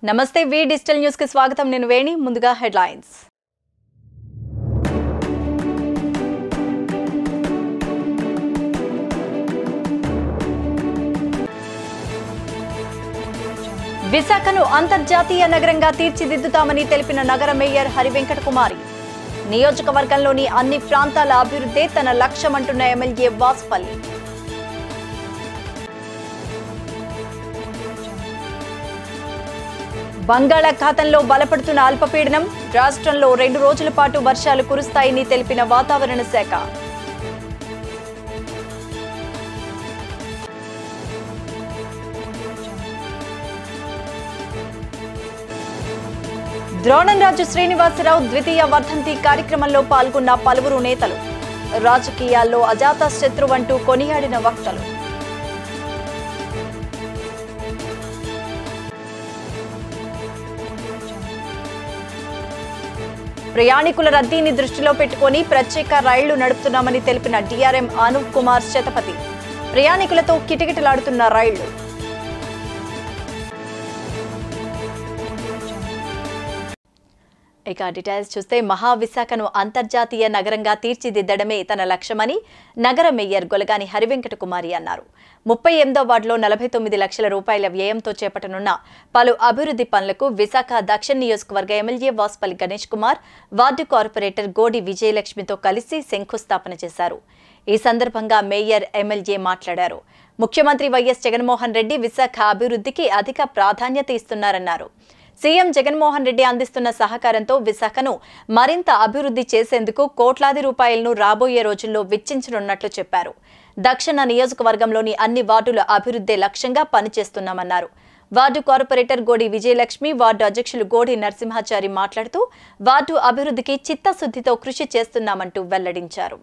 నమస్తే వి digital news కి స్వాగతం నేను వేణి ముందుగా హెడ్లైన్స్ విశాఖను అంతర్జాతీయ నగరంగా తీర్చిదిద్దుతామని తెలిపిన నగర మేయర్ హరివెంకట కుమారి నియోజకవర్గంలోని అన్ని ప్రాంతాల అభివృద్ధే తన లక్ష్యమంటున్న ఎమ్మెల్యే వాసుపల్లి బంగాళాఖాతంలో బలపడుతున్న అల్పపీడనం రాష్ట్రంలో రెండు రోజుల పాటు వర్షాలు కురుస్తాయని తెలిపిన వాతావరణ శాఖ ద్రోణంరాజు శ్రీనివాసరావు ద్వితీయ వర్ధంతి కార్యక్రమంలో పాల్గొన్న పలువురు నేతలు రాజకీయాల్లో అజాత శత్రువంటూ కొనియాడిన వక్తలు ప్రయాణికుల రద్దీని దృష్టిలో పెట్టుకొని ప్రత్యేక రైళ్లు నడుపుతున్నామని తెలిపిన డిఆర్ఎం అనూప్ కుమార్ శతపథి ప్రయాణికులతో కిటకిటలాడుతున్న రైళ్లు ఇక డీటెయిల్స్ చూస్తే మహావిశాఖను అంతర్జాతీయ నగరంగా తీర్చిదిద్దడమే తన లక్ష్యమని నగర మేయర్ గొలగాని హరివెంకట కుమారి అన్నారు ముప్పై ఎనిమిదో వార్డులో నలభై తొమ్మిది లక్షల రూపాయల వ్యయంతో చేపట్టనున్న పలు అభివృద్ధి పనులకు విశాఖ దక్షిణ నియోజకవర్గ MLA Vasupalli Ganesh Kumar ward corporator Godi విజయలక్ష్మితో కలిసి శంకుస్థాపన చేశారు ఈ సందర్భంగా మేయర్ ఎమ్మెల్యే మాట్లాడారు ముఖ్యమంత్రి వైఎస్ జగన్మోహన్ రెడ్డి విశాఖ అభివృద్ధికి అధిక ప్రాధాన్యత ఇస్తున్నారన్నారు సీఎం జగన్మోహన్ రెడ్డి అందిస్తున్న సహకారంతో విశాఖను మరింత అభివృద్ధి చేసేందుకు కోట్లాది రూపాయలను రాబోయే రోజుల్లో వెచ్చించనున్నట్లు చెప్పారు దక్షిణ నియోజకవర్గంలోని అన్ని వార్డుల అభివృద్ధి లక్ష్యంగా పనిచేస్తున్నామన్నారు ward corporator Godi Vijayalakshmi ward అధ్యక్షులు గోడి నరసింహాచారి మాట్లాడుతూ వార్డు అభివృద్ధికి చిత్తశుద్ధితో కృషి చేస్తున్నామంటూ వెల్లడించారు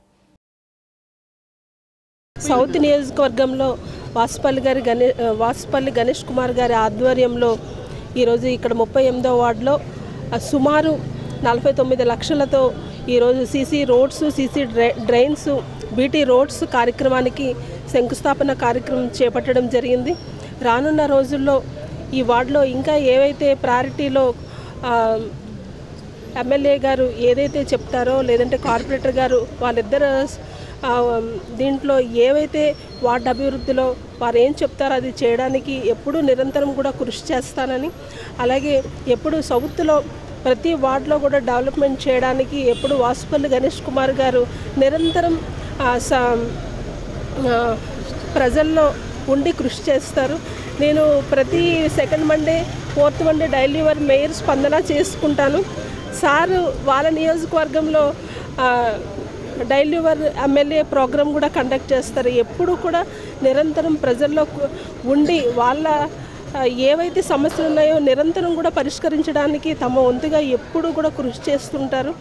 సౌత్ నియోజకవర్గంలో వాసుపల్లి గారి గణే వాసుపల్లి గణేష్ కుమార్ గారి ఆధ్వర్యంలో ఈరోజు ఇక్కడ ముప్పై ఎనిమిదో వార్డులో ఆ, సుమారు నలభై తొమ్మిది లక్షలతో ఈరోజు CC roads CC dry drains BT roads కార్యక్రమానికి శంకుస్థాపన కార్యక్రమం చేపట్టడం జరిగింది రానున్న రోజుల్లో ఈ వార్డులో ఇంకా ఏవైతే ప్రయారిటీలో ఆ, ఎమ్మెల్యే గారు ఏదైతే చెప్తారో లేదంటే కార్పొరేటర్ గారు వాళ్ళిద్దరు ఆ, దీంట్లో ఏవైతే వార్డు అభివృద్ధిలో వారు ఏం చెప్తారో అది చేయడానికి ఎప్పుడూ నిరంతరం కూడా కృషి చేస్తానని అలాగే ఎప్పుడు సౌత్లో ప్రతి వార్డులో కూడా డెవలప్మెంట్ చేయడానికి ఎప్పుడు వాసుపల్లి గణేష్ కుమార్ గారు నిరంతరం ఆ, స- ఆ, ప్రజల్లో ఉండి కృషి చేస్తారు నేను ప్రతి second Monday fourth Monday daily వర్ మేయర్ స్పందన చేసుకుంటాను సార్ వాళ్ళ నియోజకవర్గంలో ఆ, డైలీ వర్ ఎమ్మెల్యే ప్రోగ్రాం కూడా కండక్ట్ చేస్తారు ఎప్పుడు కూడా నిరంతరం ప్రజల్లో కు- ఉండి వాళ్ళ ఆ, ఏవైతే సమస్యలు ఉన్నాయో నిరంతరం కూడా పరిష్కరించడానికి తమ వంతుగా ఎప్పుడు కూడా కృషి చేస్తుంటారు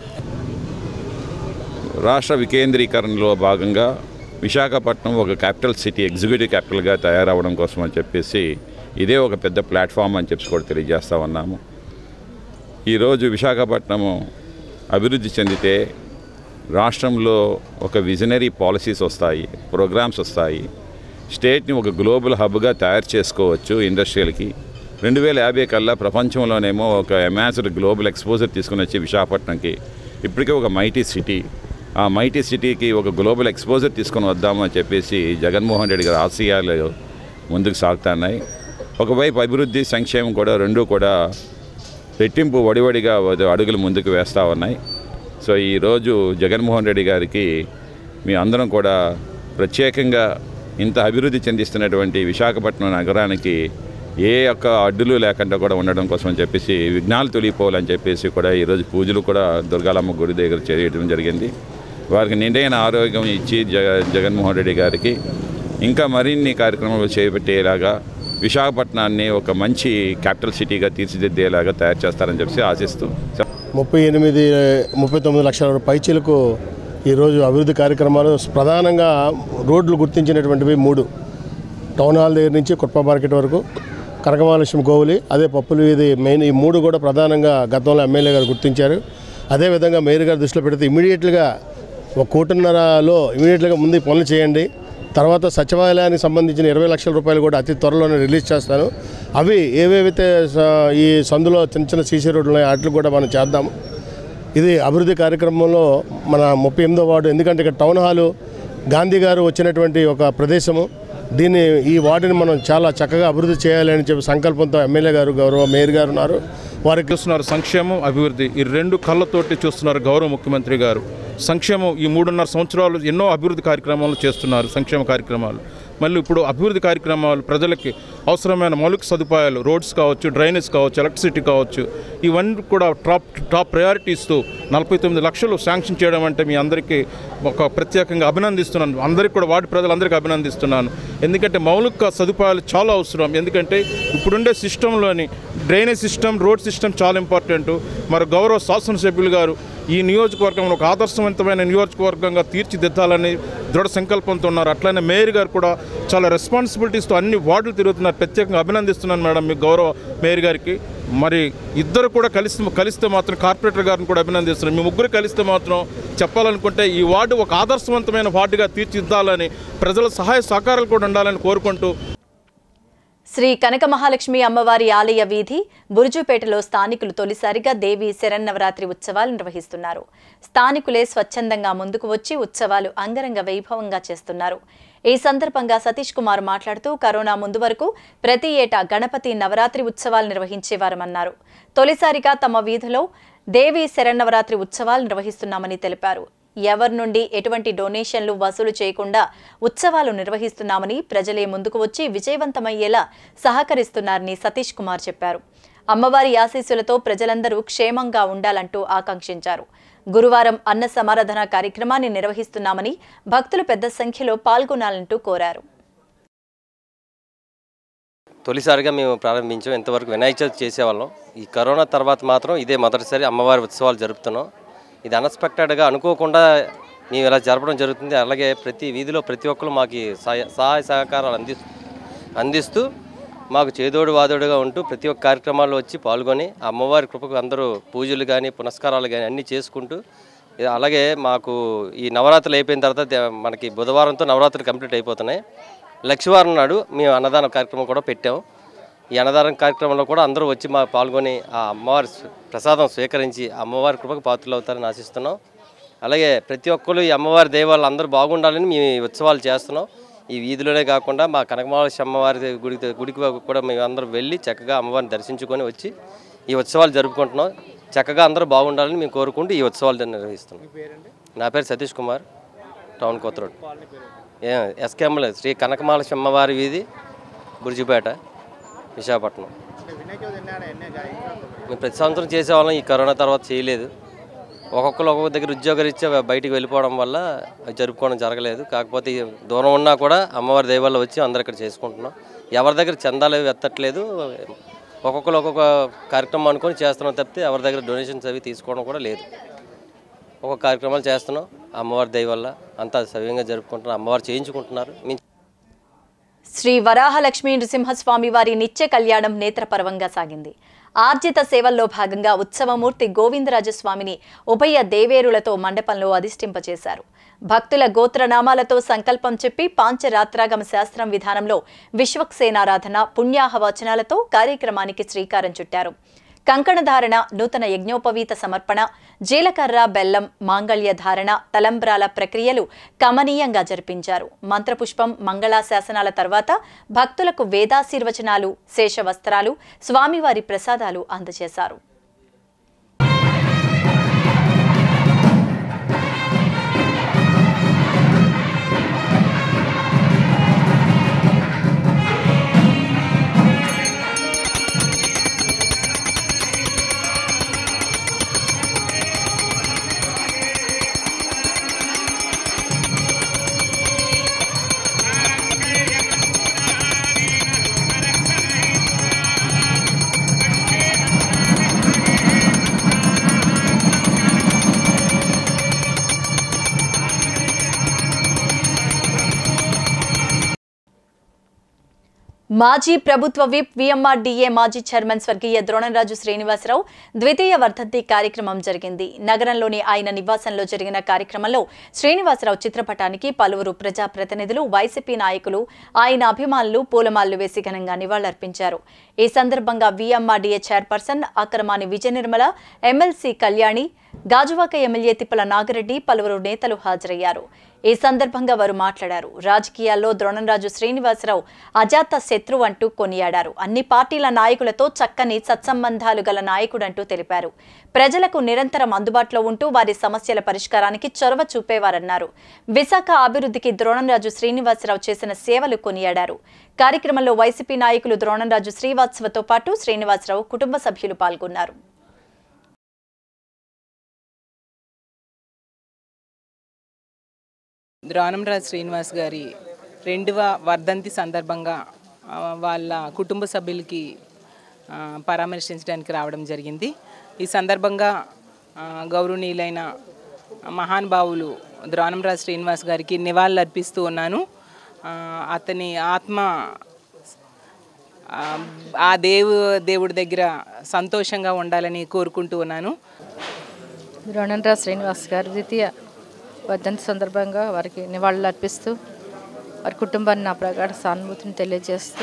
రాష్ట్ర వికేంద్రీకరణలో భాగంగా విశాఖపట్నం ఒక క్యాపిటల్ సిటీ ఎగ్జిక్యూటివ్ క్యాపిటల్గా తయారవడం కోసం అని చెప్పేసి ఇదే ఒక పెద్ద ప్లాట్ఫామ్ అని చెప్పి కూడా తెలియజేస్తా ఉన్నాము ఈరోజు విశాఖపట్నము అభివృద్ధి చెందితే రాష్ట్రంలో ఒక విజనరీ పాలసీస్ వస్తాయి ప్రోగ్రామ్స్ వస్తాయి స్టేట్ని ఒక గ్లోబల్ హబ్గా తయారు చేసుకోవచ్చు ఇండస్ట్రియల్కి రెండు వేల యాభై కల్లా ప్రపంచంలోనేమో ఒక ఎమాన్స్డ్ గ్లోబల్ ఎక్స్పోజర్ తీసుకుని వచ్చి విశాఖపట్నంకి ఇప్పటికే ఒక మైటీ సిటీ ఆ మైటీ సిటీకి ఒక గ్లోబల్ ఎక్స్పోజర్ తీసుకొని వద్దాము అని చెప్పేసి జగన్మోహన్ రెడ్డి గారి ఆశయాలు ముందుకు సాగుతున్నాయి ఒకవైపు అభివృద్ధి సంక్షేమం కూడా రెండూ కూడా రెట్టింపు వడివడిగా అడుగులు ముందుకు వేస్తూ ఉన్నాయి సో ఈరోజు జగన్మోహన్ రెడ్డి గారికి మీ అందరం కూడా ప్రత్యేకంగా ఇంత అభివృద్ధి చెందిస్తున్నటువంటి విశాఖపట్నం నగరానికి ఏ ఒక్క అడ్డులు లేకుండా కూడా ఉండడం కోసం అని చెప్పేసి విఘ్నాలు తొలిగిపోవాలని చెప్పేసి కూడా ఈరోజు పూజలు కూడా దుర్గాలమ్మ గుడి దగ్గర చేయడం జరిగింది వారికి నిండైన ఆరోగ్యం ఇచ్చి జగ జగన్మోహన్ రెడ్డి గారికి ఇంకా మరిన్ని కార్యక్రమాలు చేపట్టేలాగా విశాఖపట్నాన్ని ఒక మంచి క్యాపిటల్ సిటీగా తీర్చిదిద్దేలాగా తయారు చేస్తారని చెప్పి ఆశిస్తూ ముప్పై ఎనిమిది ముప్పై తొమ్మిది లక్షల పైచీలకు ఈరోజు అభివృద్ధి కార్యక్రమాలు ప్రధానంగా రోడ్లు గుర్తించినటువంటివి మూడు టౌన్ హాల్ దగ్గర నుంచి కుప్ప మార్కెట్ వరకు కనకమహాలక్ష్మి గోవులి అదే పప్పులు ఇది మెయిన్ ఈ మూడు కూడా ప్రధానంగా గతంలో ఎమ్మెల్యే గారు గుర్తించారు అదేవిధంగా మేయర్ గారు దృష్టిలో పెడితే ఇమీడియట్గా ఒక కోటిన్నరలో ఇమీడియట్గా ముందు ఈ పనులు చేయండి తర్వాత సచివాలయానికి సంబంధించిన ఇరవై లక్షల రూపాయలు కూడా అతి త్వరలోనే రిలీజ్ చేస్తాను అవి ఏవేవైతే స- ఈ సందులో చిన్న చిన్న సీసీ రోడ్లు ఉన్నాయో వాటిని కూడా మనం చేద్దాము ఇది అభివృద్ధి కార్యక్రమంలో మన ముప్పై ఎనిమిదో వార్డు ఎందుకంటే ఇక్కడ టౌన్ హాలు గాంధీ గారు వచ్చినటువంటి ఒక ప్రదేశము దీన్ని ఈ వార్డుని మనం చాలా చక్కగా అభివృద్ధి చేయాలి అని చెప్పి సంకల్పంతో ఎమ్మెల్యే గారు గౌరవ మేయర్ గారు ఉన్నారు వారికి చూస్తున్నారు సంక్షేమం అభివృద్ధి ఈ రెండు కళ్ళతోటి చూస్తున్నారు గౌరవ ముఖ్యమంత్రి గారు సంక్షేమం ఈ మూడున్నర సంవత్సరాలు ఎన్నో అభివృద్ధి కార్యక్రమాలు చేస్తున్నారు సంక్షేమ కార్యక్రమాలు మళ్ళీ ఇప్పుడు అభివృద్ధి కార్యక్రమాలు ప్రజలకి అవసరమైన మౌలిక సదుపాయాలు రోడ్స్ కావచ్చు డ్రైనేజ్ కావచ్చు ఎలక్ట్రిసిటీ కావచ్చు ఇవన్నీ కూడా టాప్ టాప్ ప్రయారిటీస్తో నలభై తొమ్మిది లక్షలు శాంక్షన్ చేయడం అంటే మీ అందరికీ ఒక ప్రత్యేకంగా అభినందిస్తున్నాను అందరికీ కూడా వార్డు ప్రజలందరికీ అభినందిస్తున్నాను ఎందుకంటే మౌలిక సదుపాయాలు చాలా అవసరం ఎందుకంటే ఇప్పుడుండే సిస్టంలోని డ్రైనేజ్ సిస్టమ్ రోడ్ సిస్టమ్ చాలా ఇంపార్టెంట్ మరి గౌరవ శాసనసభ్యులు గారు ఈ నియోజకవర్గంలో ఒక ఆదర్శవంతమైన నియోజకవర్గంగా తీర్చిదిద్దాలని దృఢ సంకల్పంతో ఉన్నారు అట్లనే మేయర్ గారు కూడా చాలా రెస్పాన్సిబిలిటీస్తో అన్ని వార్డులు తిరుగుతున్నారు ప్రత్యేకంగా అభినందిస్తున్నాను మేడం మీ గౌరవ మేయర్ గారికి మరి ఇద్దరు కూడా కలిసి కలిస్తే మాత్రం కార్పొరేటర్ గారిని కూడా అభినందిస్తున్నాను మీ ముగ్గురు కలిస్తే మాత్రం చెప్పాలనుకుంటే ఈ వార్డు ఒక ఆదర్శవంతమైన వార్డుగా తీర్చిదిద్దాలని ప్రజల సహాయ సహకారాలు కూడా ఉండాలని కోరుకుంటూ శ్రీ కనక మహాలక్ష్మి అమ్మవారి ఆలయ వీధి బురుజుపేటలో స్థానికులు తొలిసారిగా దేవి శరన్నవరాత్రి ఉత్సవాలు నిర్వహిస్తున్నారు స్థానికులే స్వచ్ఛందంగా ముందుకు వచ్చి ఉత్సవాలు అంగరంగ వైభవంగా చేస్తున్నారు ఈ సందర్భంగా సతీష్ కుమార్ మాట్లాడుతూ కరోనా ముందు వరకు ప్రతి ఏటా గణపతి నవరాత్రి ఉత్సవాలు నిర్వహించేవారమన్నారు తొలిసారిగా తమ వీధిలో దేవి శరన్నవరాత్రి ఉత్సవాలు నిర్వహిస్తున్నామని తెలిపారు ఎవరి నుండి ఎటువంటి డొనేషన్లు వసూలు చేయకుండా ఉత్సవాలు నిర్వహిస్తున్నామని ప్రజలే ముందుకు వచ్చి విజయవంతమయ్యేలా సహకరిస్తున్నారని సతీష్ కుమార్ చెప్పారు అమ్మవారి ఆశీస్సులతో ప్రజలందరూ క్షేమంగా ఉండాలంటూ ఆకాంక్షించారు గురువారం అన్న సమారాధన కార్యక్రమాన్ని నిర్వహిస్తున్నామని భక్తులు పెద్ద సంఖ్యలో పాల్గొనాలంటూ కోరారు తొలిసారిగా మేము ప్రారంభించాం ఇంతవరకు వినాయక చవితి చేసేవాళ్ళం ఈ కరోనా తర్వాత మాత్రం ఇదే మొదటిసారి అమ్మవారి ఉత్సవాలు జరుపుతున్నాం ఇది అన్ఎక్స్పెక్టెడ్గా అనుకోకుండా మేము ఇలా జరపడం జరుగుతుంది అలాగే ప్రతి వీధిలో ప్రతి ఒక్కరు మాకు సహాయ సహాయ సహకారాలు అంది అందిస్తూ మాకు చేదోడు వాదోడుగా ఉంటూ ప్రతి ఒక్క కార్యక్రమాల్లో వచ్చి పాల్గొని ఆ అమ్మవారి కృపకు అందరూ పూజలు కానీ పునస్కారాలు కానీ అన్నీ చేసుకుంటూ ఇది అలాగే మాకు ఈ నవరాత్రులు అయిపోయిన తర్వాత దే- మనకి బుధవారంతో నవరాత్రులు కంప్లీట్ అయిపోతున్నాయి లక్షవారం నాడు మేము అన్నదాన కార్యక్రమం కూడా పెట్టాము ఈ అన్నదానం కార్యక్రమంలో కూడా అందరూ వచ్చి మా పాల్గొని ఆ అమ్మవారి స్వ- ప్రసాదం స్వీకరించి ఆ అమ్మవారి కృపకు పాత్రలు అవుతారని ఆశిస్తున్నాం అలాగే ప్రతి ఒక్కరు ఈ అమ్మవారి దేవాలు అందరూ బాగుండాలని మేము ఈ ఉత్సవాలు చేస్తున్నాం ఈ వీధిలోనే కాకుండా మా కనకమహాలక్ష్మి అమ్మవారి గుడికి గుడికి కూడా మేము అందరం వెళ్ళి చక్కగా అమ్మవారిని దర్శించుకొని వచ్చి ఈ ఉత్సవాలు జరుపుకుంటున్నాం చక్కగా అందరూ బాగుండాలని మేము కోరుకుంటూ ఈ ఉత్సవాలు నిర్వహిస్తున్నాం నా పేరు సతీష్ కుమార్ టౌన్ కొత్త రోడ్ ఏ ఎస్కేఎంఎల్ శ్రీ కనకమహాలక్ష్మి అమ్మవారి వీధి బుర్జిపేట విశాఖపట్నం మేము ప్రతి సంవత్సరం చేసేవాళ్ళం ఈ కరోనా తర్వాత చేయలేదు ఒక్కొక్కరు ఒక్కొక్క దగ్గర ఉద్యోగరీత్యా బయటికి వెళ్ళిపోవడం వల్ల అది జరుపుకోవడం జరగలేదు కాకపోతే ఈ దూరం ఉన్నా కూడా అమ్మవారి దైవాల్లో వచ్చి అందరు ఇక్కడ చేసుకుంటున్నాం ఎవరి దగ్గర చందాలు అవి ఎత్తట్లేదు ఒక్కొక్కరు ఒక్కొక్క కార్యక్రమం అనుకొని చేస్తున్నాం తప్పితే ఎవరి దగ్గర డొనేషన్స్ అవి తీసుకోవడం కూడా లేదు ఒక్కొక్క కార్యక్రమాలు చేస్తున్నాం అమ్మవారి దయ వల్ల అంతా సవ్యంగా జరుపుకుంటున్నాం అమ్మవారు చేయించుకుంటున్నారు మేము శ్రీ వరాహలక్ష్మీ నృసింహస్వామి వారి నిత్య కళ్యాణం నేత్రపర్వంగా సాగింది ఆర్జిత సేవల్లో భాగంగా ఉత్సవమూర్తి గోవిందరాజస్వామిని ఉభయ దేవేరులతో మండపంలో అధిష్ఠింపచేశారు భక్తుల గోత్రనామాలతో సంకల్పం చెప్పి పాంచరాత్రాగమ శాస్త్రం విధానంలో విశ్వక్సేనారాధన పుణ్యాహ వచనాలతో కార్యక్రమానికి శ్రీకారం చుట్టారు కంకణధారణ నూతన యజ్ఞోపవీత సమర్పణ జీలకర్ర బెల్లం మాంగళ్య ధారణ తలంబ్రాల ప్రక్రియలు కమనీయంగా జరిపించారు మంత్రపుష్పం మంగళాశాసనాల తర్వాత భక్తులకు వేదాశీర్వచనాలు శేషవస్త్రాలు స్వామివారి ప్రసాదాలు అందజేశారు మాజీ ప్రభుత్వ విప్ విఎంఆర్డీఏ మాజీ చైర్మన్ స్వర్గీయ ద్రోణంరాజు శ్రీనివాసరావు ద్వితీయ వర్ధంతి కార్యక్రమం జరిగింది నగరంలోని ఆయన నివాసంలో జరిగిన కార్యక్రమంలో శ్రీనివాసరావు చిత్రపటానికి పలువురు ప్రజాప్రతినిధులు వైసీపీ నాయకులు ఆయన అభిమానులు పూలమాలలు వేసి ఘనంగా నివాళులర్పించారు ఈ సందర్భంగా VMRDA chairperson Akramani Vijaya Nirmala MLC Kalyani Gajuwaka MLA Tippala Nagireddy పలువురు నేతలు హాజరయ్యారు ఈ సందర్భంగా వారు మాట్లాడారు రాజకీయాల్లో ద్రోణంరాజు శ్రీనివాసరావు అజాత శత్రువు అంటూ కొనియాడారు అన్ని పార్టీల నాయకులతో చక్కని సత్సంబంధాలు గల నాయకుడంటూ తెలిపారు ప్రజలకు నిరంతరం అందుబాటులో ఉంటూ వారి సమస్యల పరిష్కారానికి చొరవ చూపేవారన్నారు విశాఖ అభివృద్ధికి ద్రోణంరాజు శ్రీనివాసరావు చేసిన సేవలు కొనియాడారు కార్యక్రమంలో వైసీపీ నాయకులు ద్రోణంరాజు శ్రీవాత్సవతో పాటు శ్రీనివాసరావు కుటుంబ సభ్యులు పాల్గొన్నారు ద్రోణంరాజ్ శ్రీనివాస్ గారి రెండవ వర్ధంతి సందర్భంగా ఆ, వాళ్ళ కుటుంబ సభ్యులకి ఆ, పరామర్శించడానికి రావడం జరిగింది ఈ సందర్భంగా ఆ, గౌరవనీయులైన మహానుభావులు ద్రోణంరాజ్ శ్రీనివాస్ గారికి నివాళులు అర్పిస్తూ ఉన్నాను ఆ, అతని ఆత్మ ఆ, ఆ దేవు దేవుడి దగ్గర సంతోషంగా ఉండాలని కోరుకుంటూ ఉన్నాను ద్రోణంరాజ్ శ్రీనివాస్ గారి ద్వితీయ వర్ధంతి సందర్భంగా వారికి నివాళులు అర్పిస్తూ వారి కుటుంబాన్ని నా ప్రగాఢ సానుభూతిని తెలియజేస్తూ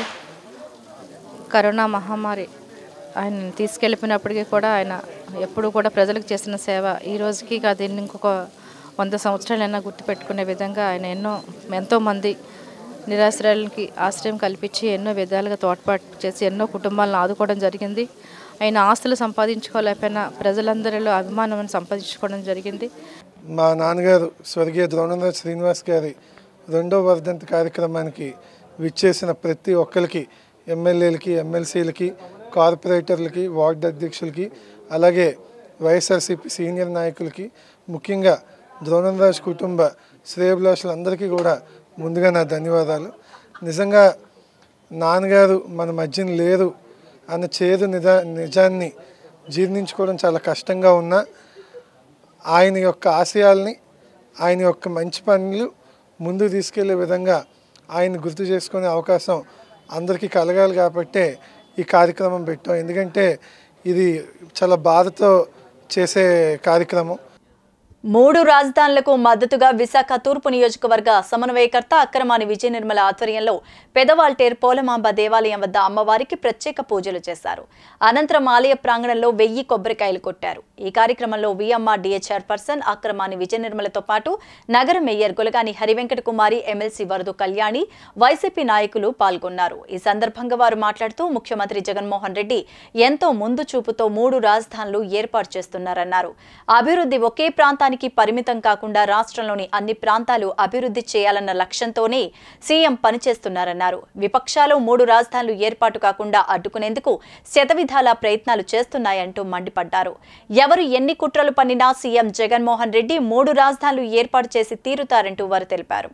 కరోనా మహమ్మారి ఆయన తీసుకెళ్ళిపోయినప్పటికీ కూడా ఆయన ఎప్పుడు కూడా ప్రజలకు చేసిన సేవ ఈ రోజుకి కాదు ఎన్ని ఇంకొక వంద సంవత్సరాలైనా గుర్తుపెట్టుకునే విధంగా ఆయన ఎన్నో ఎంతోమంది నిరాశ్రయాలకి ఆశ్రయం కల్పించి ఎన్నో విధాలుగా తోడ్పాటు చేసి ఎన్నో కుటుంబాలను ఆదుకోవడం జరిగింది ఆయన ఆస్తులు సంపాదించుకోలేకపోయినా ప్రజలందరిలో అభిమానం సంపాదించుకోవడం జరిగింది మా నాన్నగారు స్వర్గీయ ద్రోణరాజ్ శ్రీనివాస్ గారి రెండో వర్ధంతి కార్యక్రమానికి విచ్చేసిన ప్రతి ఒక్కరికి ఎమ్మెల్యేలకి ఎమ్మెల్సీలకి కార్పొరేటర్లకి వార్డు అధ్యక్షులకి అలాగే వైఎస్ఆర్సీపీ సీనియర్ నాయకులకి ముఖ్యంగా ద్రోణంరాజ్ కుటుంబ శ్రేయభిలాషులందరికీ కూడా ముందుగా నా ధన్యవాదాలు నిజంగా నాన్నగారు మన మధ్యన లేరు అన్న చేదు నిజా నిజాన్ని జీర్ణించుకోవడం చాలా కష్టంగా ఉన్నా ఆయన యొక్క ఆశయాల్ని ఆయన యొక్క మంచి పనులు ముందుకు తీసుకెళ్లే విధంగా ఆయన గుర్తు చేసుకునే అవకాశం అందరికీ కలగాలి కాబట్టే ఈ కార్యక్రమం పెట్టాం ఎందుకంటే ఇది చాలా బాధతో చేసే కార్యక్రమం మూడు రాజధానులకు మద్దతుగా విశాఖ తూర్పు నియోజకవర్గ సమన్వయకర్త అక్రమాని విజయ నిర్మల ఆధ్వర్యంలో పెదవాల్టేర్ పోలమాంబ దేవాలయం వద్ద అమ్మవారికి ప్రత్యేక పూజలు చేశారు అనంతరం ఆలయ ప్రాంగణంలో వెయ్యి కొబ్బరికాయలు కొట్టారు ఈ కార్యక్రమంలో VMRDA chairperson Akramani Vijaya నిర్మలతో పాటు నగర mayor Gulagani Harivenkata Kumari MLC వరదు Kalyani YCP నాయకులు పాల్గొన్నారు ఈ సందర్భంగా వారు మాట్లాడుతూ ముఖ్యమంత్రి జగన్మోహన్ రెడ్డి ఎంతో ముందు చూపుతో మూడు రాజధానులు ఏర్పాటు చేస్తున్నారన్నారు అభివృద్ధి ఒకే ప్రాంతానికి పరిమితం కాకుండా రాష్ట్రంలోని అన్ని ప్రాంతాలు అభివృద్ధి చేయాలన్న లక్ష్యంతోనే సీఎం పనిచేస్తున్నారన్నారు విపక్షాలు మూడు రాజధానులు ఏర్పాటు కాకుండా అడ్డుకునేందుకు శతవిధాల ప్రయత్నాలు చేస్తున్నాయంటూ మండిపడ్డారు ఎవరు ఎన్ని కుట్రలు పన్నినా సీఎం జగన్మోహన్ రెడ్డి మూడు రాజధానులు ఏర్పాటు చేసి తీరుతారంటూ వారు తెలిపారు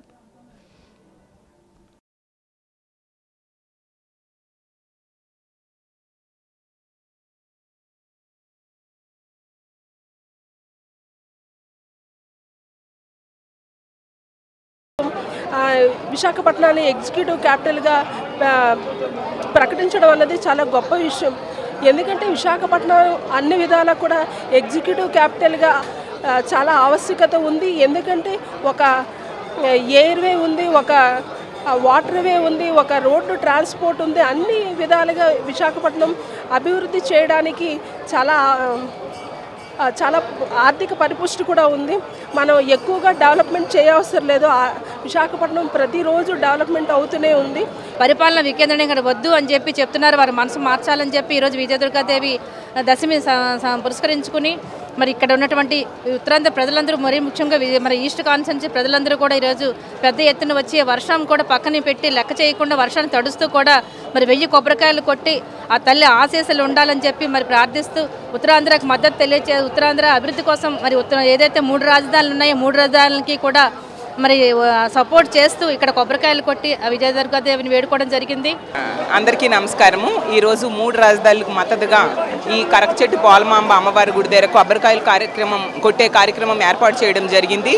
ఆ, విశాఖపట్నాన్ని ఎగ్జిక్యూటివ్ క్యాపిటల్గా ఆ, ప్రకటించడం అన్నది చాలా గొప్ప విషయం ఎందుకంటే విశాఖపట్నం అన్ని విధాలా కూడా ఎగ్జిక్యూటివ్ క్యాపిటల్గా ఆ, చాలా ఆవశ్యకత ఉంది ఎందుకంటే ఒక ఎయిర్వే ఉంది ఒక వాటర్ వే ఉంది ఒక రోడ్డు ట్రాన్స్పోర్ట్ ఉంది అన్ని విధాలుగా విశాఖపట్నం అభివృద్ధి చేయడానికి చాలా ఆ, చాలా ఆర్థిక పరిపుష్టి కూడా ఉంది మనం ఎక్కువగా డెవలప్మెంట్ చేయవసరం లేదు ఆ విశాఖపట్నం ప్రతిరోజు డెవలప్మెంట్ అవుతూనే ఉంది పరిపాలన వికేంద్రీకరణ వద్దు అని చెప్పి చెప్తున్నారు వారి మనసు మార్చాలని చెప్పి ఈరోజు విజయదుర్గాదేవి దశమి స- స- పురస్కరించుకుని మరి ఇక్కడ ఉన్నటువంటి ఉత్తరాంధ్ర ప్రజలందరూ మరీ ముఖ్యంగా వి- మరి ఈస్ట్ కాన్సెన్సీ ప్రజలందరూ కూడా ఈరోజు పెద్ద ఎత్తున వచ్చి వర్షం కూడా పక్కన పెట్టి లెక్క చేయకుండా వర్షాన్ని తడుస్తూ కూడా మరి వెయ్యి కొబ్బరికాయలు కొట్టి ఆ తల్లి ఆశీస్సులు ఉండాలని చెప్పి మరి ప్రార్థిస్తూ ఉత్తరాంధ్రకు మద్దతు తెలియచే ఉత్తరాంధ్ర అభివృద్ధి కోసం మరి ఉత్తర ఏదైతే మూడు రాజధానులు ఉన్నాయో మూడు రాజధానులకి కూడా మరి సపోర్ట్ చేస్తూ ఇక్కడ కొబ్బరికాయలు కొట్టి ఆ విజయదుర్గాదేవిని వేడుకోవడం జరిగింది అందరికీ నమస్కారము ఈరోజు మూడు రాజధానులకు మద్దతుగా ఈ కరకచెట్టు పోలమాంబ అమ్మవారి గుడి దగ్గర కొబ్బరికాయల కార్యక్రమం కొట్టే కార్యక్రమం ఏర్పాటు చేయడం జరిగింది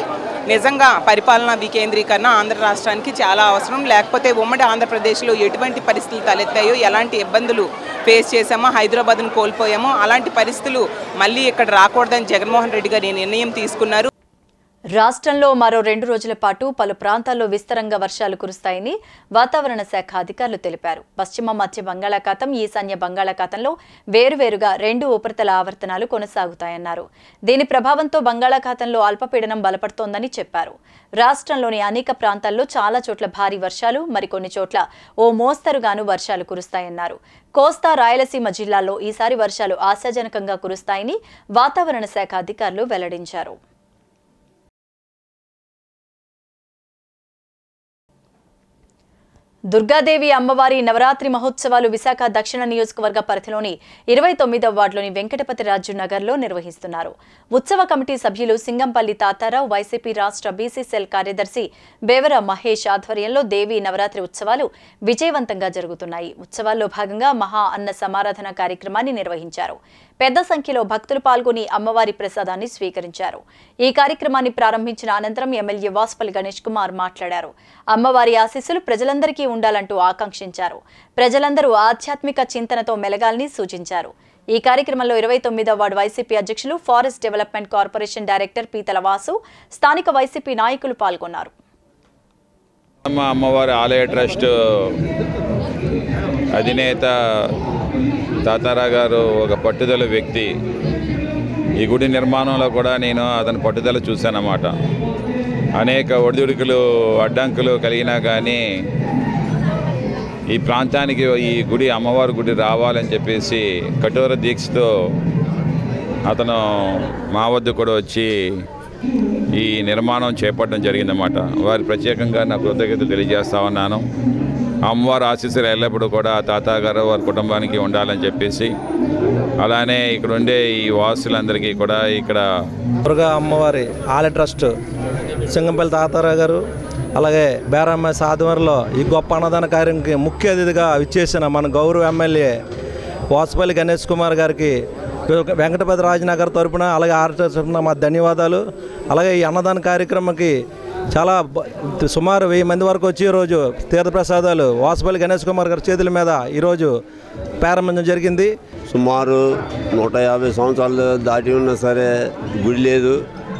నిజంగా పరిపాలనా వికేంద్రీకరణ ఆంధ్ర రాష్ట్రానికి చాలా అవసరం లేకపోతే ఉమ్మడి ఆంధ్రప్రదేశ్లో ఎటువంటి పరిస్థితులు తలెత్తాయో ఎలాంటి ఇబ్బందులు ఫేస్ చేశామో హైదరాబాద్ను కోల్పోయామో అలాంటి పరిస్థితులు మళ్ళీ ఇక్కడ రాకూడదని జగన్మోహన్ రెడ్డి గారు ఈ నిర్ణయం తీసుకున్నారు రాష్ట్రంలో మరో రెండు రోజుల పాటు పలు ప్రాంతాల్లో విస్తారంగా వర్షాలు కురుస్తాయని వాతావరణ శాఖ అధికారులు తెలిపారు పశ్చిమ మధ్య బంగాళాఖాతం ఈశాన్య బంగాళాఖాతంలో వేరువేరుగా రెండు ఉపరితల ఆవర్తనాలు కొనసాగుతాయన్నారు దీని ప్రభావంతో బంగాళాఖాతంలో అల్పపీడనం బలపడుతోందని చెప్పారు రాష్ట్రంలోని అనేక ప్రాంతాల్లో చాలా చోట్ల భారీ వర్షాలు మరికొన్ని చోట్ల ఓ మోస్తరుగాను వర్షాలు కురుస్తాయన్నారు కోస్తా రాయలసీమ జిల్లాల్లో ఈసారి వర్షాలు ఆశాజనకంగా కురుస్తాయని వాతావరణ శాఖ అధికారులు వెల్లడించారు దుర్గాదేవి అమ్మవారి నవరాత్రి మహోత్సవాలు విశాఖ దక్షిణ నియోజకవర్గ పరిధిలోని ఇరవై తొమ్మిదవ వార్డులోని వెంకటపతి రాజు నగర్లో నిర్వహిస్తున్నారు ఉత్సవ కమిటీ సభ్యులు సింగంపల్లి తాతారావు వైసీపీ రాష్ట్ర బీసీ సెల్ కార్యదర్శి బేవర మహేష్ ఆధ్వర్యంలో దేవి నవరాత్రి ఉత్సవాలు విజయవంతంగా జరుగుతున్నాయి ఉత్సవాల్లో భాగంగా మహా అన్న సమారాధన కార్యక్రమాన్ని నిర్వహించారు పెద్ద సంఖ్యలో భక్తులు పాల్గొని అమ్మవారి ప్రసాదాన్ని స్వీకరించారు ఈ కార్యక్రమాన్ని ప్రారంభించిన అనంతరం ఎమ్మెల్యే వాస్పల్లి గణేష్ కుమార్ మాట్లాడారు అమ్మవారి ఆశీస్సులు ప్రజలందరికీ ఉండాలంటూ ఆకాంక్షించారు ప్రజలందరూ ఆధ్యాత్మిక చింతనతో మెలగాలని సూచించారు ఈ కార్యక్రమంలో ఇరవై తొమ్మిదవ వార్డు వైసీపీ అధ్యక్షులు forest development corporation director Peetala Vasu స్థానిక వైసీపీ నాయకులు పాల్గొన్నారు అమ్మ అమ్మవారి ఆలయ ట్రస్ట్ అధినేత తాతారా గారు ఒక పట్టుదల వ్యక్తి ఈ గుడి నిర్మాణంలో కూడా నేను అతని పట్టుదల చూశానన్నమాట అనేక ఒడిదుడుకులు అడ్డంకులు కలిగినా కానీ ఈ ప్రాంతానికి ఈ గుడి అమ్మవారి గుడి రావాలని చెప్పేసి కఠోర దీక్షతో అతను మా వద్ద కూడా వచ్చి ఈ నిర్మాణం చేపట్టడం జరిగిందన్నమాట వారి ప్రత్యేకంగా నా కృతజ్ఞత తెలియజేస్తా ఉన్నాను అమ్మవారి ఆశీస్సులు ఎల్లప్పుడూ కూడా తాత గారు వారి కుటుంబానికి ఉండాలని చెప్పేసి అలానే ఇక్కడ ఉండే ఈ వాసులందరికీ కూడా ఇక్కడ దుర్గా అమ్మవారి ఆలయ ట్రస్ట్ సింగంపల్లి తాతారావు గారు అలాగే బేరమ్మ సాధవరిలో ఈ గొప్ప అన్నదాన కార్యంకి ముఖ్య అతిథిగా విచ్చేసిన మన గౌరవ ఎమ్మెల్యే వాసుపల్లి గణేష్ కుమార్ గారికి వెంకటపతి రాజనగర్ తరపున అలాగే ఆర్ట్ తరపున మా ధన్యవాదాలు అలాగే ఈ అన్నదాన కార్యక్రమంకి చాలా బ- సుమారు వెయ్యి మంది వరకు వచ్చి ఈరోజు తీర్థప్రసాదాలు వాసుపల్లి గణేష్ కుమార్ గారి చేతుల మీద ఈరోజు ప్రారంభించడం జరిగింది సుమారు నూట యాభై సంవత్సరాలు దాటి ఉన్నా సరే గుడి లేదు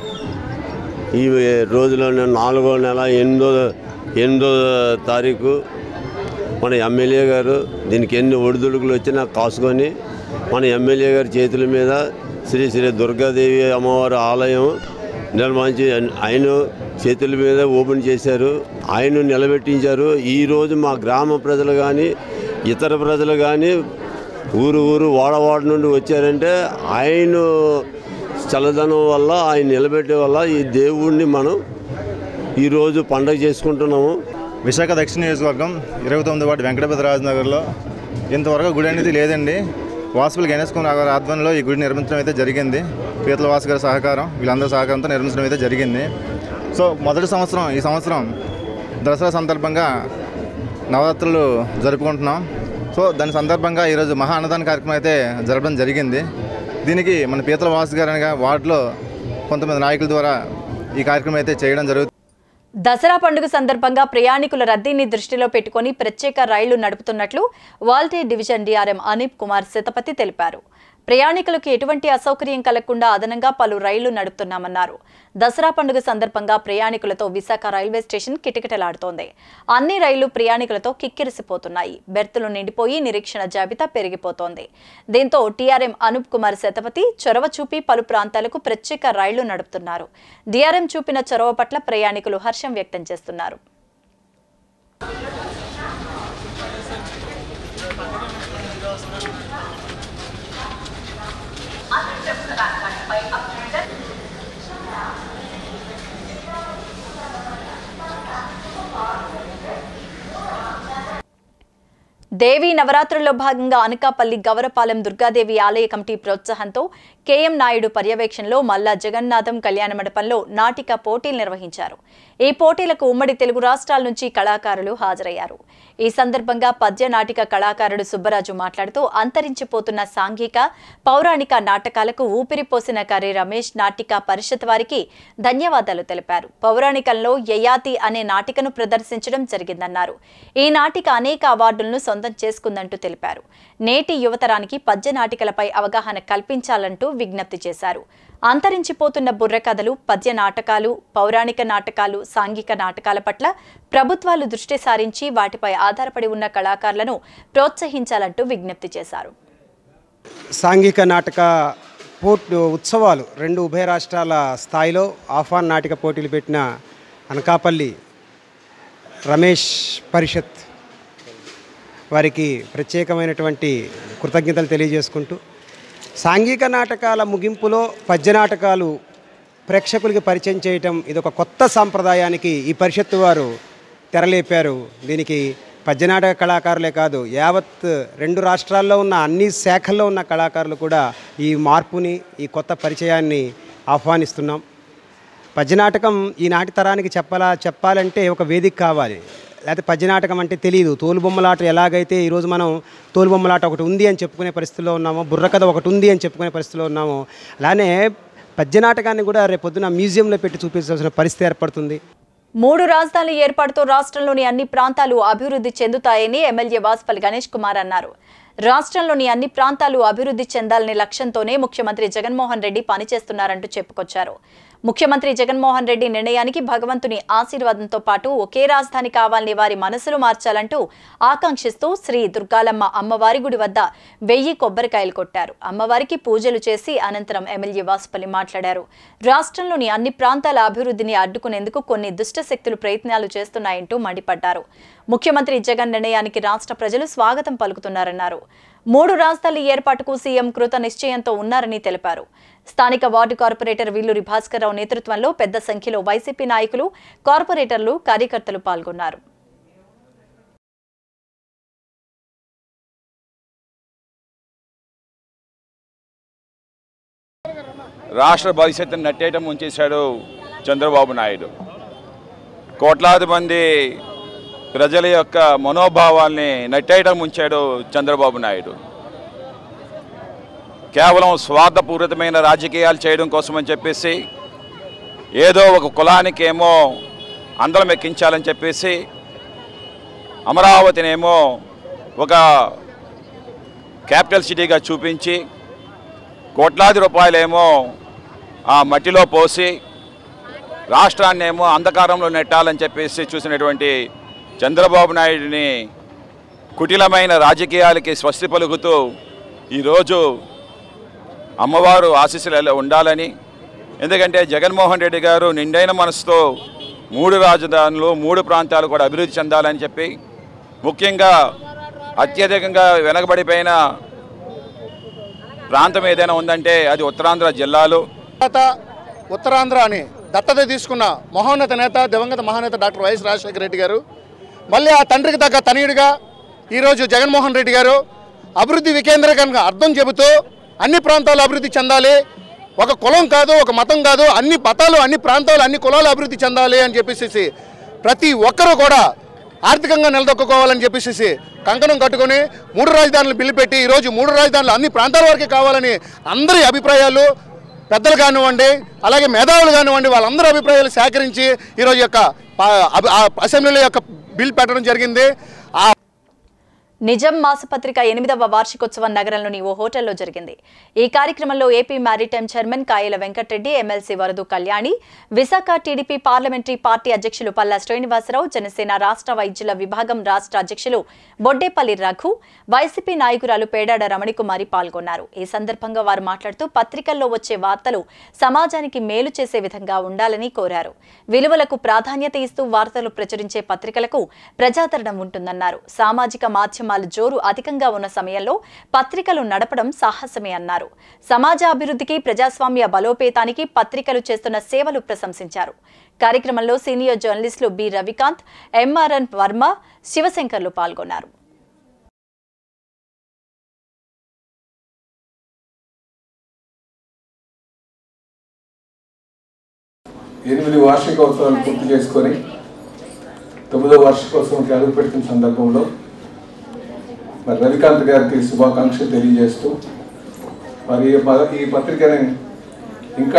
ఈ రోజులోనే నాలుగో నెల ఎనిమిదో ఎనిమిదో తారీఖు మన ఎమ్మెల్యే గారు దీనికి ఎన్ని ఒడిదుడుకులు వచ్చినా కాసుకొని మన ఎమ్మెల్యే గారి చేతుల మీద శ్రీ శ్రీ దుర్గాదేవి అమ్మవారి ఆలయం నిర్మించి ఆయన చేతుల మీద ఓపెన్ చేశారు ఆయన నిలబెట్టించారు ఈరోజు మా గ్రామ ప్రజలు కానీ ఇతర ప్రజలు కానీ ఊరు ఊరు వాడవాడ నుండి వచ్చారంటే ఆయన చల్లదనం వల్ల ఆయన నిలబెట్టే వల్ల ఈ దేవుణ్ణి మనం ఈరోజు పండగ చేసుకుంటున్నాము విశాఖ దక్షిణ నియోజకవర్గం ఇరవై తొమ్మిది వాటి వెంకటపతి రాజనగర్లో ఇంతవరకు గుడి అనేది లేదండి వాసుపులు గణేష్ కుమార్ గారి ఆధ్వర్యంలో ఈ గుడి నిర్మించడం అయితే జరిగింది పీతల వాసు గారి సహకారం వీళ్ళందరి సహకారంతో నిర్మించడం అయితే జరిగింది సో మొదటి సంవత్సరం ఈ సంవత్సరం దసరా సందర్భంగా నవరాత్రులు జరుపుకుంటున్నాం సో దాని సందర్భంగా ఈరోజు మహా అన్నదాన కార్యక్రమం అయితే జరపడం జరిగింది దీనికి మన పీతల వాసు గారు అనగా వార్డులో కొంతమంది నాయకుల ద్వారా ఈ కార్యక్రమం అయితే చేయడం జరుగుతుంది దసరా పండుగ సందర్భంగా ప్రయాణికుల రద్దీని దృష్టిలో పెట్టుకుని ప్రత్యేక రైళ్లు నడుపుతున్నట్లు వాల్టే డివిజన్ డీఆర్ఎం అనీప్ కుమార్ శతపతి తెలిపారు ప్రయాణికులకు ఎటువంటి అసౌకర్యం కలగకుండా అదనంగా పలు రైళ్లు నడుపుతున్నామన్నారు దసరా పండుగ సందర్భంగా ప్రయాణికులతో విశాఖ రైల్వే స్టేషన్ కిటకిటలాడుతోంది అన్ని రైళ్లు ప్రయాణికులతో కిక్కిరిసిపోతున్నాయి బెర్తులు నిండిపోయి నిరీక్షణ జాబితా పెరిగిపోతోంది దీంతో టీఆర్ఎం అనూప్ కుమార్ శతపతి చొరవ చూపి పలు ప్రాంతాలకు ప్రత్యేక రైళ్లు నడుపుతున్నారు డీఆర్ఎం చూపిన చొరవ పట్ల ప్రయాణికులు హర్షం వ్యక్తం చేస్తున్నారు దేవీ నవరాత్రుల్లో భాగంగా అనకాపల్లి గవరపాలెం దుర్గాదేవి ఆలయ కమిటీ ప్రోత్సాహంతో కేఎం నాయుడు పర్యవేక్షణలో మల్లా జగన్నాథం కళ్యాణ మండపంలో నాటిక పోటీలు నిర్వహించారు ఈ పోటీలకు ఉమ్మడి తెలుగు రాష్ట్రాల నుంచి కళాకారులు హాజరయ్యారు ఈ సందర్భంగా పద్య నాటిక కళాకారుడు సుబ్బరాజు మాట్లాడుతూ అంతరించిపోతున్న సాంఘిక పౌరాణిక నాటకాలకు ఊపిరిపోసిన కర్రీ రమేష్ నాటిక పరిషత్ వారికి ధన్యవాదాలు తెలిపారు పౌరాణికంలో యయాతి అనే నాటికను ప్రదర్శించడం జరిగిందన్నారు ఈ నాటిక అనేక అవార్డులను సొంతం చేసుకుందంటూ తెలిపారు నేటి యువతరానికి పద్య నాటికలపై అవగాహన కల్పించాలంటూ విజ్ఞప్తి చేశారు అంతరించిపోతున్న బుర్రకథలు పద్య నాటకాలు పౌరాణిక నాటకాలు సాంఘిక నాటకాల పట్ల ప్రభుత్వాలు దృష్టి సారించి వాటిపై ఆధారపడి ఉన్న కళాకారులను ప్రోత్సహించాలంటూ విజ్ఞప్తి చేశారు సాంఘిక నాటక పోట్ ఉత్సవాలు రెండు ఉభయ రాష్ట్రాల స్థాయిలో ఆహ్వాన్ నాటిక పోటీలు పెట్టిన అనకాపల్లి రమేష్ పరిషత్ వారికి ప్రత్యేకమైనటువంటి కృతజ్ఞతలు తెలియజేసుకుంటూ సాంఘిక నాటకాల ముగింపులో పద్య నాటకాలు ప్రేక్షకులకి పరిచయం చేయటం ఇది ఒక కొత్త సాంప్రదాయానికి ఈ పరిషత్తు వారు తెరలేపారు దీనికి పద్యనాటక కళాకారులే కాదు యావత్ రెండు రాష్ట్రాల్లో ఉన్న అన్ని శాఖల్లో ఉన్న కళాకారులు కూడా ఈ మార్పుని ఈ కొత్త పరిచయాన్ని ఆహ్వానిస్తున్నాం పద్యనాటకం ఈనాటి తరానికి చెప్పాలా చెప్పాలంటే ఒక వేదిక కావాలి లేకపోతే పద్యనాటకం అంటే తెలియదు తోలుబొమ్మలాట ఎలాగైతే ఈరోజు మనం తోలుబొమ్మలాట ఒకటి ఉంది అని చెప్పుకునే పరిస్థితిలో ఉన్నామో బుర్రకథ ఒకటి ఉంది అని చెప్పుకునే పరిస్థితిలో ఉన్నామో అలానే పద్యనాటకాన్ని కూడా రేపొద్దున మ్యూజియంలో పెట్టి చూపించాల్సిన పరిస్థితి ఏర్పడుతుంది మూడు రాజధానుల ఏర్పాటుతో రాష్ట్రంలోని అన్ని ప్రాంతాలు అభివృద్ధి చెందుతాయని ఎమ్మెల్యే వాసుపల్లి గణేష్ కుమార్ అన్నారు రాష్ట్రంలోని అన్ని ప్రాంతాలు అభివృద్ధి చెందాలనే లక్ష్యంతోనే ముఖ్యమంత్రి జగన్మోహన్ రెడ్డి పనిచేస్తున్నారంటూ చెప్పుకొచ్చారు ముఖ్యమంత్రి జగన్మోహన్ రెడ్డి నిర్ణయానికి భగవంతుని ఆశీర్వాదంతో పాటు ఒకే రాజధాని కావాలని వారి మనసులు మార్చాలంటూ ఆకాంక్షిస్తూ శ్రీ దుర్గాలమ్మ అమ్మవారి గుడి వద్ద వెయ్యి కొబ్బరికాయలు కొట్టారు అమ్మవారికి పూజలు చేసి అనంతరం ఎమ్మెల్యే వాసుపల్లి మాట్లాడారు రాష్ట్రంలోని అన్ని ప్రాంతాల అభివృద్ధిని అడ్డుకునేందుకు కొన్ని దుష్ట శక్తులు ప్రయత్నాలు చేస్తున్నాయంటూ మండిపడ్డారు ముఖ్యమంత్రి జగన్ నిర్ణయానికి రాష్ట్ర ప్రజలు స్వాగతం పలుకుతున్నారన్నారు మూడు రాజధానుల ఏర్పాటుకు సీఎం కృత నిశ్చయంతో ఉన్నారని తెలిపారు స్థానిక వార్డు కార్పొరేటర్ విల్లూరి భాస్కర్రావు నేతృత్వంలో పెద్ద సంఖ్యలో వైసీపీ నాయకులు కార్పొరేటర్లు కార్యకర్తలు పాల్గొన్నారు రాష్ట్ర భవిష్యత్తును నట్టేయటం ఉంచేశాడు చంద్రబాబు నాయుడు కోట్లాది మంది ప్రజల యొక్క మనోభావాల్ని నట్టేయడం ఉంచాడు చంద్రబాబు నాయుడు కేవలం స్వార్థపూరితమైన రాజకీయాలు చేయడం కోసం అని చెప్పేసి ఏదో ఒక కులానికేమో అందరం ఎక్కించాలని చెప్పేసి అమరావతినేమో ఒక క్యాపిటల్ సిటీగా చూపించి కోట్లాది రూపాయలేమో ఆ మట్టిలో పోసి రాష్ట్రాన్ని ఏమో అంధకారంలో నెట్టాలని చెప్పేసి చూసినటువంటి చంద్రబాబు నాయుడిని కుటిలమైన రాజకీయాలకి స్వస్తి పలుకుతూ ఈరోజు అమ్మవారు ఆశీస్సులు ఉండాలని ఎందుకంటే జగన్మోహన్ రెడ్డి గారు నిండైన మనసుతో మూడు రాజధానులు మూడు ప్రాంతాలు కూడా అభివృద్ధి చెందాలని చెప్పి ముఖ్యంగా అత్యధికంగా వెనకబడిపోయిన ప్రాంతం ఏదైనా ఉందంటే అది ఉత్తరాంధ్ర జిల్లాలు తర్వాత ఉత్తరాంధ్ర అని దత్తత తీసుకున్న మహోన్నత నేత దివంగత మహానేత డాక్టర్ వైఎస్ రాజశేఖర రెడ్డి గారు మళ్ళీ ఆ తండ్రికి తగ్గ తనయుడిగా ఈరోజు జగన్మోహన్ రెడ్డి గారు అభివృద్ధి వికేంద్రీకరణగా అర్థం చెబుతూ అన్ని ప్రాంతాలు అభివృద్ధి చెందాలి ఒక కులం కాదు ఒక మతం కాదు అన్ని మతాలు అన్ని ప్రాంతాలు అన్ని కులాలు అభివృద్ధి చెందాలి అని చెప్పేసి ప్రతి ఒక్కరూ కూడా ఆర్థికంగా నిలదొక్కుకోవాలని చెప్పేసి కంకణం కట్టుకొని మూడు రాజధానులు బిల్లు పెట్టి ఈరోజు మూడు రాజధానులు అన్ని ప్రాంతాల వరకే కావాలని అందరి అభిప్రాయాలు పెద్దలు కానివ్వండి అలాగే మేధావులు కానివ్వండి వాళ్ళందరి అభిప్రాయాలు సేకరించి ఈరోజు యొక్క ప- అభి- ఆ అసెంబ్లీలో యొక్క బిల్ పెట్టడం జరిగింది ఆ నిజం మాసపత్రిక ఎనిమిదవ వార్షికోత్సవం నగరంలోని ఓ హోటల్లో జరిగింది ఈ కార్యక్రమంలో AP maritime chairman Kayala Venkatareddy MLC వరదు Kalyani Visakha TDP parliamentary party అధ్యక్షులు పల్లా శ్రీనివాసరావు జనసేన రాష్ట్ర వైద్యుల విభాగం రాష్ట్ర అధ్యక్షులు బొడ్డేపల్లి రఘు వైసీపీ నాయకురాలు పేడాడ రమణికుమారి పాల్గొన్నారు ఈ సందర్భంగా వారు మాట్లాడుతూ పత్రికల్లో వచ్చే వార్తలు సమాజానికి మేలు చేసే విధంగా ఉండాలని కోరారు విలువలకు ప్రాధాన్యత ఇస్తూ వార్తలు ప్రచురించే పత్రికలకు ప్రజాదరణ ఉంటుందన్నారు సామాజిక మాధ్యమాల జోరు అధికంగా ఉన్న సమయంలో పత్రికలు నడపడం సాహసమే అన్నారు సమాజ అభివృద్ధికి ప్రజాస్వామ్య బలోపేతానికి పత్రికలు చేస్తున్న సేవలు ప్రశంసించారు కార్యక్రమంలో సీనియర్ జర్నలిస్టులు బి రవికాంత్ ఎంఆర్ఎన్ వర్మ శివశంకర్లు పాల్గొన్నారు ఎనిమిది వార్షికోత్సవాలు పూర్తి చేసుకొని తొమ్మిదో వార్షికోత్సవంకి అడుగు పెడుతున్న సందర్భంలో మరి రవికాంత్ గారికి శుభాకాంక్షలు తెలియజేస్తూ మరి ఈ ప- ఈ పత్రికని ఇంకా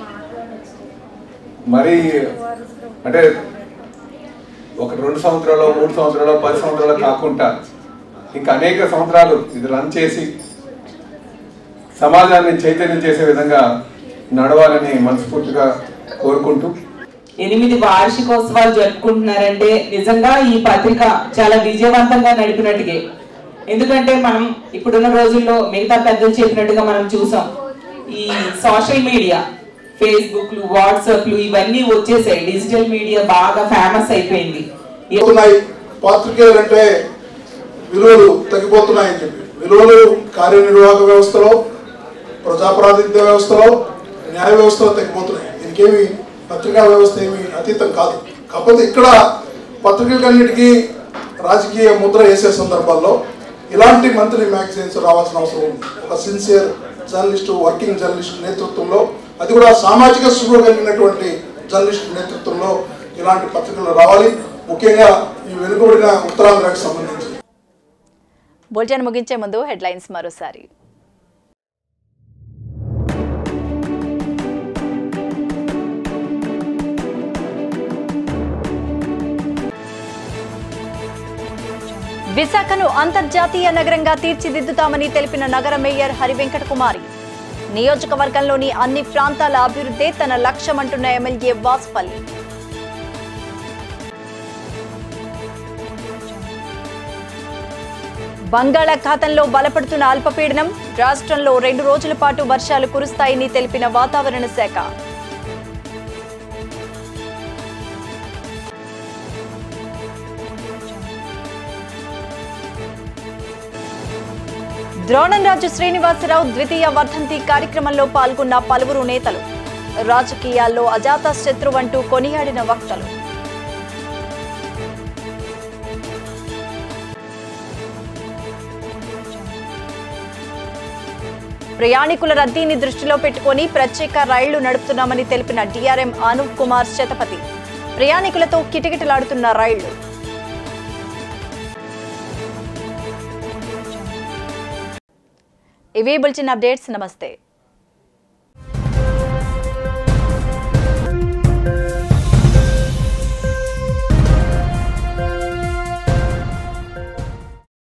మరీ అంటే ఒక రెండు సంవత్సరాలు మూడు సంవత్సరాలు పది సంవత్సరాలు కాకుండా ఇంకా అనేక సంవత్సరాలు ఇది రన్ చేసి సమాజాన్ని చైతన్యం చేసే విధంగా నడవాలని మనస్ఫూర్తిగా కోరుకుంటూ ఎనిమిది వార్షికోత్సవాలు జరుపుకుంటున్నారంటే నిజంగా ఈ పత్రిక చాలా విజయవంతంగా నడిపినట్టుగే ఎందుకంటే మనం ఇప్పుడున్న రోజుల్లో మిగతా పెద్దలు చెప్పినట్టుగా మనం చూసాం ఈ సోషల్ మీడియా ఫేస్బుక్లు వాట్సాప్లు ఇవన్నీ వచ్చేసాయి డిజిటల్ మీడియా బాగా ఫేమస్ అయిపోయింది పోతున్నాయి పాత్రికేయులు అంటే విలువలు తగ్గిపోతున్నాయని చెప్పి విలువలు కార్యనిర్వాహక వ్యవస్థలో ప్రజాప్రాతినిధ్య వ్యవస్థలో న్యాయ వ్యవస్థలో తగ్గిపోతున్నాయి దీనికేమి పత్రికా వ్యవస్థ ఏమి అతీతం కాదు కాకపోతే ఇక్కడ పత్రికలన్నిటికీ రాజకీయ ముద్ర వేసే సందర్భాల్లో ఇలాంటి మంత్లీ మ్యాగజైన్స్ రావాల్సిన అవసరం ఉంది ఒక సిన్సియర్ జర్నలిస్టు వర్కింగ్ జర్నలిస్ట్ నేతృత్వంలో అది కూడా సామాజిక స్పృహ కలిగినటువంటి జర్నలిస్ట్ నేతృత్వంలో ఇలాంటి పత్రికలు రావాలి ముఖ్యంగా ఈ వెనుకబడిన ఉత్తరాంధ్రకు సంబంధించి బులెటిన్ ముగించే ముందు హెడ్లైన్స్ మరోసారి విశాఖను అంతర్జాతీయ నగరంగా తీర్చిదిద్దుతామని తెలిపిన నగర మేయర్ హరివెంకట కుమారి నియోజకవర్గంలోని అన్ని ప్రాంతాల అభివృద్ధే తన లక్ష్యమంటున్న ఎమ్మెల్యే వాస్పల్లి బంగాళాఖాతంలో బలపడుతున్న అల్పపీడనం రాష్ట్రంలో రెండు రోజుల పాటు వర్షాలు కురుస్తాయని తెలిపిన వాతావరణ శాఖ ద్రోణంరాజు శ్రీనివాసరావు ద్వితీయ వర్ధంతి కార్యక్రమంలో పాల్గొన్న పలువురు నేతలు రాజకీయాల్లో అజాత శత్రువంటూ కొనియాడిన వక్తలు ప్రయాణికుల రద్దీని దృష్టిలో పెట్టుకొని ప్రత్యేక రైళ్లు నడుపుతున్నామని తెలిపిన డిఆర్ఎం అనూప్ కుమార్ శతపథి ప్రయాణికులతో కిటకిటలాడుతున్న రైళ్లు ఇవి బులెటిన్ అప్డేట్స్ నమస్తే